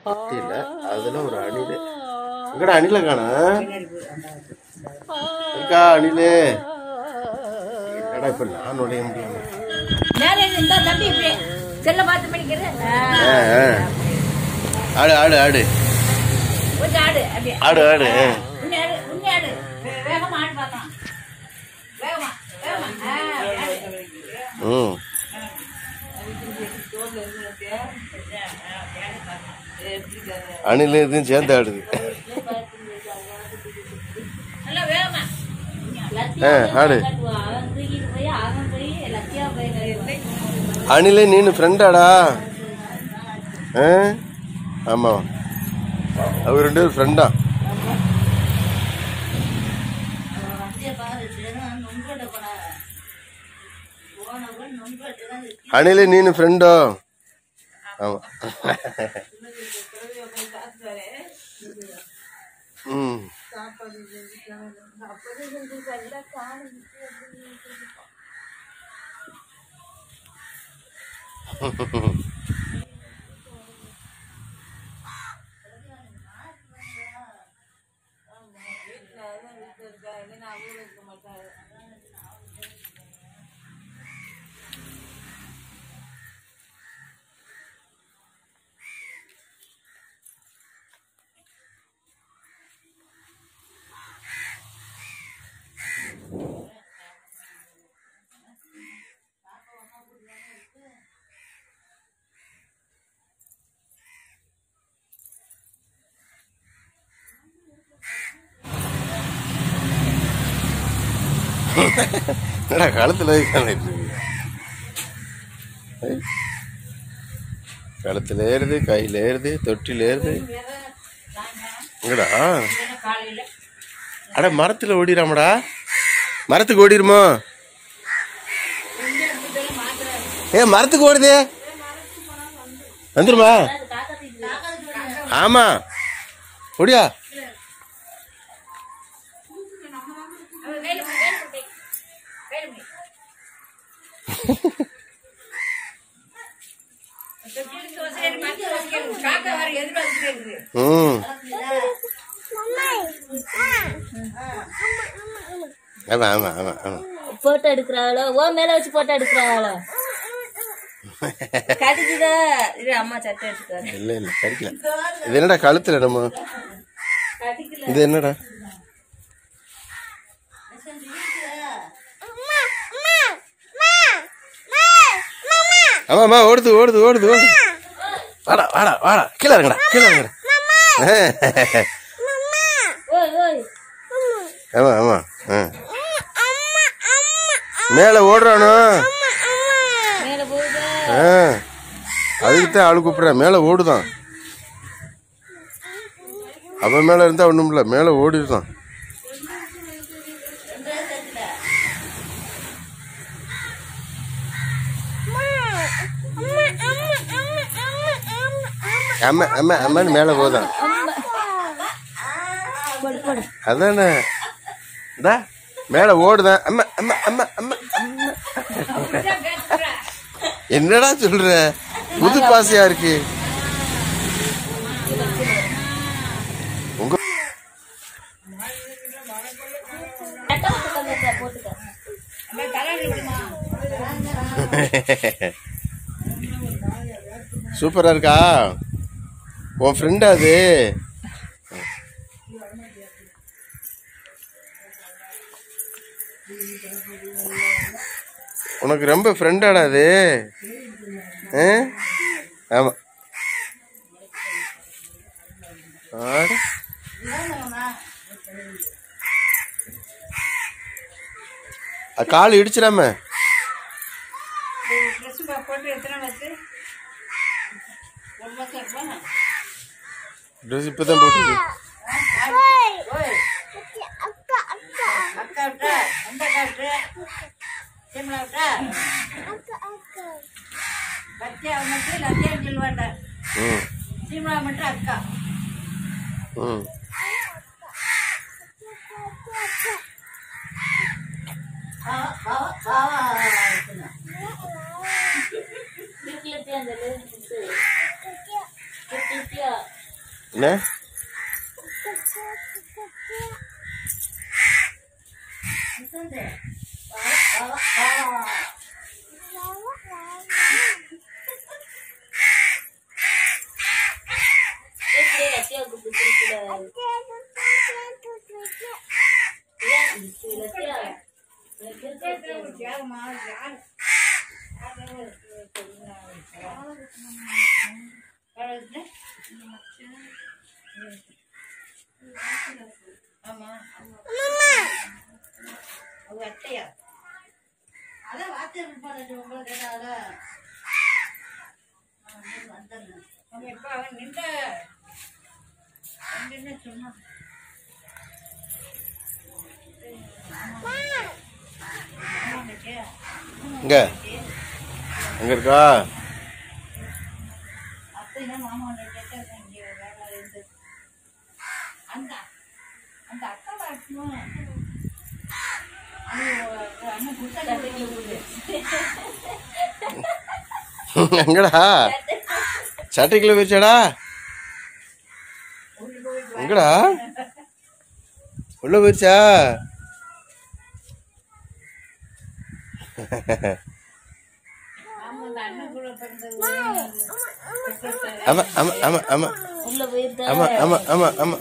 பத்தி இல்ல அதுல ஒரு அணில் எங்கடா அணில காணா இருக்கா அணிலே என்னடா இப்ப நான் நுழைய முடியாம நேரா இந்த தம்பி இப்படி செல்ல பார்த்து பண்ணிக்கிறேன் ஆ, ஆ. ஆடு ஆடு ஆடு கொஞ்சம் ஆடு அப்படியே ஆடு ஆடு உன்னை ஆடு உன்னை ஆடு வே- வேகமா ஆடு பார்க்கலாம் வேகமா வேகமா ஆ, ஆடு. ம் அணில் இதுவும் சேர்ந்து ஆடுது நல்லா வேகமா ஆ, ஆடு அவன் தூக்கிட்டு போய் அவன் போய் லத்தியா போய் அணிலே நீனு ஃப்ரெண்டாடா ஆ ஆமா அவர் ரெண்டு பேரும் ஃப்ரெண்டா அணிலே நீனு ஃப்ரெண்டோ ஆமா ம் என்னடா கழுத்துல வைக்கானிட்டு கழுத்துல ஏறுது கையில ஏறுது தொட்டில ஏறுது எங்கடா காலையில அட மரத்துல ஓடிடாமடா மரத்துக்கு ஓடிருமோ ஏ மரத்துக்கு ஓடுதே வந்துருமா ஆமா ஓடியா அவன் வேலை பண்ணி, வேலை பண்ணி. வேலை பண்ணி. இப்ப திருச்சி வசதி, மத்திய வசதி, காக்கா வர எதிர்பார்த்துட்டே இருக்குது. ம் ஆமா ஆமா ஆமா ஆமா போட்டோ எடுக்கிறாளோ ஓ மேல வச்சு போட்டோ எடுக்கிறாளோ கடிக்குதா இது அம்மா சட்டை எடுத்துக்காரு இல்ல இல்ல கடிக்கல இது என்னடா கழுத்துல நம்ம கடிக்கல இது என்னடா ஆமாம்மா ஓடுது ஓடுது ஓடுது ஓடுது வாடா வாடா வாடா கீழே இறங்கடா கீழே இறங்கடா ஓய் ஓய் ஆமா ஆமா ஆ. மேல ஓடுறானோ மேல போகுதா ஆ. அதுக்கு தான் ஆளு கூப்பிடுறேன் மேல ஓடுதான் அவன் மேல இருந்தா ஒண்ணும் இல்ல மேல ஓடிடுதான் அம்மா அம்மா அம்மான்னு மேல போதான் போடு போடு அதானே இந்தா மேல ஓடுதான் அம்மா அம்மா அம்மா அம்மா அம்மா என்னடா சொல்ற புது பாசையா இருக்கு உங்க சட்டை போட்டுக்கோங்க போட்டுக்க சூப்பரா இருக்கா உன் ஃப்ரெண்டா அது உனக்கு ரொம்ப ஃப்ரெண்டாடா அது ஆ? ஆமா ஆட. அ, கால் இடிச்சிடாம போட்டு எத்தனை வருஷம் ஒரு மாசம் இருப்பானா ட்ரெஸ் இப்பதான் போட்டுருக்கு அக்கா விட்டா எந்த அக்கா விட்டு சிம்லா விட்டா பச்சை மட்டும் லத்தியான்னு சொல்லுவாண்ட ம் சிம்லா மட்டும் அக்கா ம் பாவா பாவா பாவா இருக்குங்க. குட்டி குட்டியா அந்த குட்டி குட்டியா என்ன வேகமா யார் ஆமா அவங்க அட்டையா அதான் வார்த்தை இருப்பாரு உங்களை கேட்டால அவன் எப்ப அவன் நின்ற நின்று சொன்னான் ஆமாண்டே இங்க எங்க இருக்கா அப்படின்னா மாமாவோட கேட்டா இங்க வேலை இருந்து அந்த அந்த அக்கா வாட்டணும் அது ஒரு அண்ணன் புத்தகத்தில் போகுது எங்கடா சட்டைக்குள்ள போயிடுச்சாடா எங்கடா உள்ள போயிடுச்சா ஆமா அந்த அண்ணன் கூட பிறந்தது ஆமா ஆமா ஆமா ஆமா உள்ள போயிருந்தா ஆமா ஆமா ஆமா ஆமா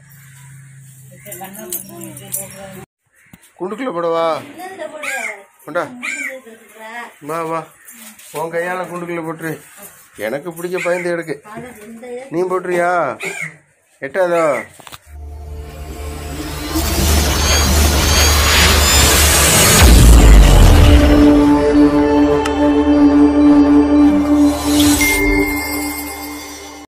குண்டுக்குள்ள போடவா கொண்டா வா வா உன் கையால குண்டுக்குள்ள போட்டுரு எனக்கு பிடிச்ச பயந்து எடுக்கு நீ போட்டுறியா எட்டாதோ